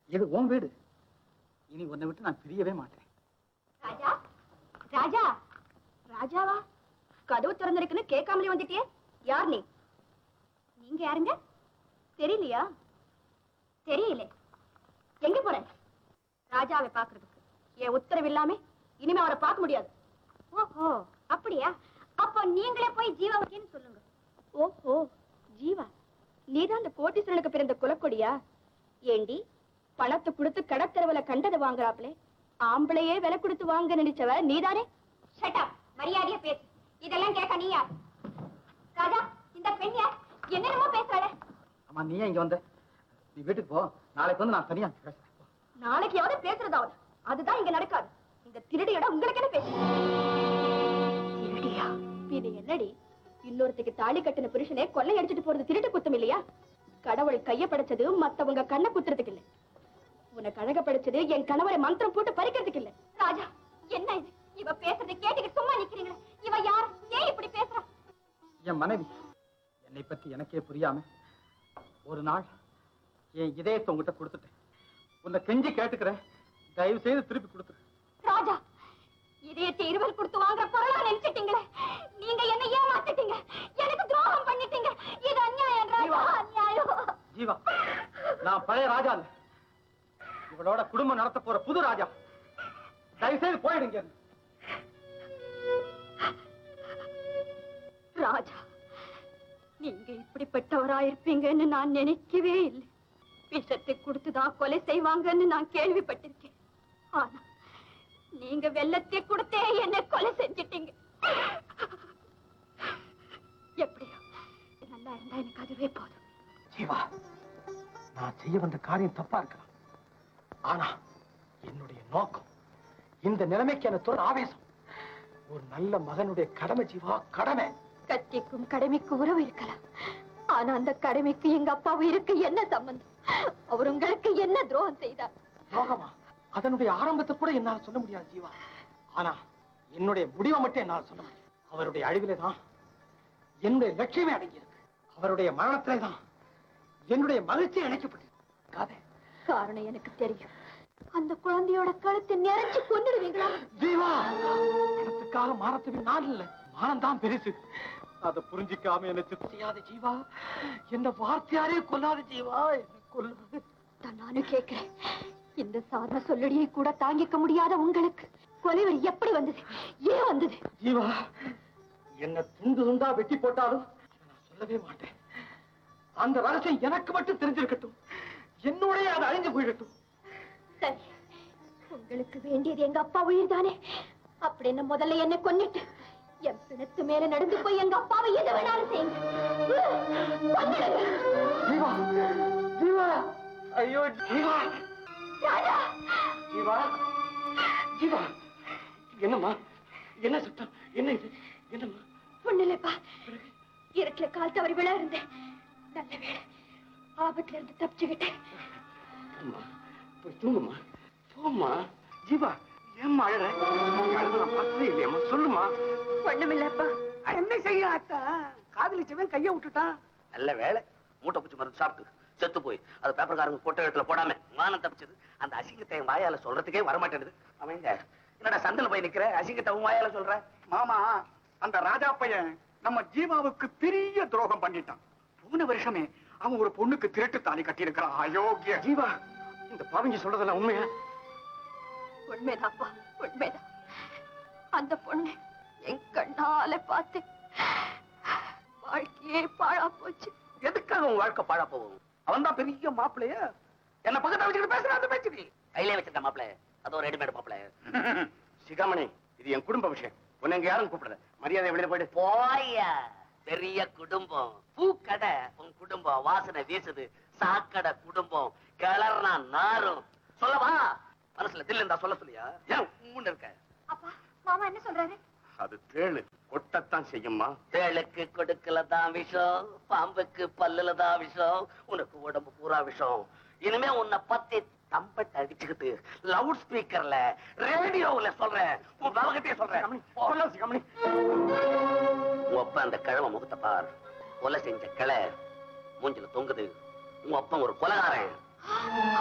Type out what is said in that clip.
இது உன் வீடு இனி உன்னை விட்டு நான் பிரியவே மாட்டேன் ராஜா ராஜா ராஜாவா கதவு திறந்திருக்குன்னு கேட்காமலே வந்துட்டியே யார் நீ நீங்க யாருங்க தெரியலையா தெரியல எங்க போற ராஜாவை பாக்குறதுக்கு என் உத்தரவு இல்லாம இனிமே அவரை பார்க்க முடியாது ஓஹோ அப்படியா அப்போ நீங்களே போய் ஜீவாவுக்கேன்னு சொல்லுங்க ஓஹோ ஜீவா நீதான் அந்த கோட்டீஸ்வரனுக்கு பிறந்த குலக்கொடியா ஏண்டி பணத்தை கொடுத்து கடத்தரவுல கண்டதை வாங்குறாப்லே ஆம்பளையே விலை கொடுத்து வாங்க நினைச்சவ நீதானே ஷட் அப் மரியாதையா பேசு இதெல்லாம் கேட்க நீயா ராஜா இந்த பெண் யார் என்னென்னமோ பேசுறாளே அம்மா நீ ஏன் இங்க வந்த நீ வீட்டுக்கு போ நாளைக்கு வந்து நான் தனியா பேசுறேன் நாளைக்கு எவரும் பேசுறதாவது அதுதான் இங்க நடக்காது இந்த திருடியோட உங்களுக்கு என்ன பேசு திருடியா இது என்னடி இன்னொருத்திக்கு தாலி கட்டின புருஷனே கொள்ளை அடிச்சிட்டு போறது திருட்டு குத்தம் இல்லையா கடவுள் கைய படைச்சது மத்தவங்க கண்ணை குத்துறதுக்கு இல்ல உனக்கு அழக படைச்சது என் கணவரை மந்திரம் போட்டு பறிக்கிறதுக்கு இல்ல ராஜா என்ன இது இவ பேசுறதை கேட்டுக்கிட்டு சும்மா நிக்கிறீங்களே இவ யார் ஏன் இப்படி பேசுறா என் மனைவி என்னை பத்தி எனக்கே புரியாம ஒரு நாள் என் இதயத்தை உங்ககிட்ட கொடுத்துட்டேன் உன்னை கெஞ்சி கேட்டுக்கிறேன் தயவு செய்து திருப்பி கொடுத்துரு ராஜா இதயத்தை இருவர் கொடுத்து வாங்குற பொருளா நினைச்சிட்டீங்களே நீங்க என்ன ஏமாத்திட்டீங்க எனக்கு துரோகம் பண்ணிட்டீங்க இது அநியாயம் ராஜா அநியாயம் ஜீவா நான் பழைய ராஜா இல்ல இவளோட குடும்பம் நடத்த போற புது ராஜா தயவு செய்து போயிடுங்க ராஜா நீங்க இப்படிப்பட்டவரா இருப்பீங்கன்னு நான் நினைக்கவே இல்லை விஷத்தை கொடுத்துதான் கொலை செய்வாங்கன்னு நான் கேள்விப்பட்டிருக்கேன் ஆனா நீங்க வெள்ளத்தை கொடுத்தே என்ன கொலை செஞ்சிட்டீங்க எப்படியோ நல்லா இருந்தா எனக்கு அதுவே போதும் ஜீவா நான் செய்ய வந்த காரியம் தப்பா இருக்கலாம் ஆனா என்னுடைய நோக்கம் இந்த நிலைமைக்கு எனக்கு ஒரு ஆவேசம் ஒரு நல்ல மகனுடைய கடமை ஜீவா கடமை கட்சிக்கும் கடமைக்கும் உறவு இருக்கலாம் ஆனா அந்த கடமைக்கு எங்க அப்பா உயிருக்கு என்ன சம்பந்தம் அவர் உங்களுக்கு என்ன துரோகம் செய்தார் யோகமா அதனுடைய ஆரம்பத்தை கூட என்னால சொல்ல முடியாது ஜீவா ஆனா என்னுடைய முடிவை மட்டும் என்னால சொல்ல முடியும் அவருடைய அழிவிலே தான் என்னுடைய லட்சியமே அடங்கியிருக்கு அவருடைய மரணத்திலே தான் என்னுடைய மகிழ்ச்சி இணைக்கப்பட்டிருக்கு காதே காரணம் எனக்கு தெரியும் அந்த குழந்தையோட கழுத்தை நிறைச்சு கொன்னுடுவீங்களா ஜீவா பணத்துக்காக மானத்துக்கு நான் இல்ல மானம் தான் பெருசு அதை புரிஞ்சிக்காம என்ன சித்த செய்யாத ஜீவா என்ன வார்த்தையாரே கொல்லாத ஜீவா என்ன கொல்லாத தான் நானும் கேட்கிறேன் இந்த சாதன சொல்லடியை கூட தாங்கிக்க முடியாத உங்களுக்கு கொலைவரி எப்படி வந்தது ஏன் வந்தது ஜீவா என்ன துண்டு துண்டா வெட்டி போட்டாலும் இதை நான் சொல்லவே மாட்டேன் அந்த ரகசியம் எனக்கு மட்டும் தெரிஞ்சிருக்கட்டும் என்னோடய அது அழிஞ்சு போயிடட்டும் சரி உங்களுக்கு வேண்டியது எங்க அப்பா உயிர் தானே அப்படின்னு முதல்ல என்ன கொன்னிட்டு என் பிணத்து மேல நடந்து போய் எங்க அப்பாவை எது வேணாலும் செய்யுங்க கொன்னுடுங்க. ஜீவா ஜீவா ஐயோ ஜீவா ராஜா ஜீவா ஜீவா என்னம்மா என்ன சத்தம் என்ன இது என்னம்மா ஒண்ணுலப்பா இருட்டுல கால் தவறி விழ இருந்தேன் நல்ல வேளை ஆபத்துல இருந்து தப்பிச்சுக்கிட்டேன் அம்மா போய் தூங்குமா போம்மா ஜீவா ஏம்மா அழற அழுது நான் பார்த்ததே இல்லையம்மா சொல்லுமா ஒண்ணுமில்லப்பா என்ன செய்ய அத்தா காதலிச்சவன் கைய விட்டுட்டான் நல்ல வேலை மூட்டை பூச்சி மருந்து சாப்பிட்டு செத்து போய் அது பேப்பர்காரங்க கொட்டை இடத்துல போடாம மானம் தப்பிச்சது அந்த அசிங்கத்தை என் வாயால சொல்றதுக்கே வரமாட்டேனுது அவன் எங்க என்னடா சந்தில போய் நிக்கிற அசிங்கத்தை உன் வாயால சொல்ற மாமா அந்த ராஜா பையன் நம்ம ஜீவாவுக்கு பெரிய துரோகம் பண்ணிட்டான் போன வருஷமே அவன் ஒரு பொண்ணுக்கு திருட்டு தாலி கட்டி இருக்கிறான் அயோக்கிய ஜீவா இந்த பாவிங்க சொல்றதெல்லாம் உண்மையா உண்மைதாப்பா உண்மைதான் அந்த பொண்ணு என் கண்ணால பார்த்து வாழ்க்கையே பாழா போச்சு எதுக்காக உன் வாழ்க்கை பாழா போகும் அவன் தான் பெரிய மாப்பிள்ளைய என்ன பக்கத்துல வச்சுக்கிட்டு பேசுற அந்த பேச்சு நீ கையிலே வச்சிருக்க மாப்பிள்ளை அதோ ரெடிமேட் மாப்பிள்ளை சிகாமணி இது என் குடும்ப விஷயம் உன்னை இங்க யாரும் கூப்பிடல மரியாதை வெளியில போயிட்டு போயா பெரிய குடும்பம் பூக்கடை உன் குடும்பம் வாசனை வீசுது சாக்கடை குடும்பம் கிளறனா நாரும் சொல்லவா மனசுல தில் இருந்தா சொல்ல சொல்லியா ஏன் உம்முன்னு இருக்க அப்பா மாமா என்ன சொல்றாரு அது தேளு கொட்டத்தான் செய்யுமா தேளுக்கு கொடுக்கல தான் விஷம் பாம்புக்கு பல்லுல தான் விஷம் உனக்கு உடம்பு பூரா விஷம் இனிமே உன்னை பத்தி தம்பட்ட அடிச்சுக்கிட்டு லவுட் ஸ்பீக்கர்ல ரேடியோவுல சொல்றேன் உன் பலகத்தையே சொல்றேன் சொல்ல சிகாமணி உன் அப்பா அந்த கிழமை முகத்தை பார் கொலை செஞ்ச கிளை மூஞ்சில தொங்குது உன் அப்பன் ஒரு கொலகாரன்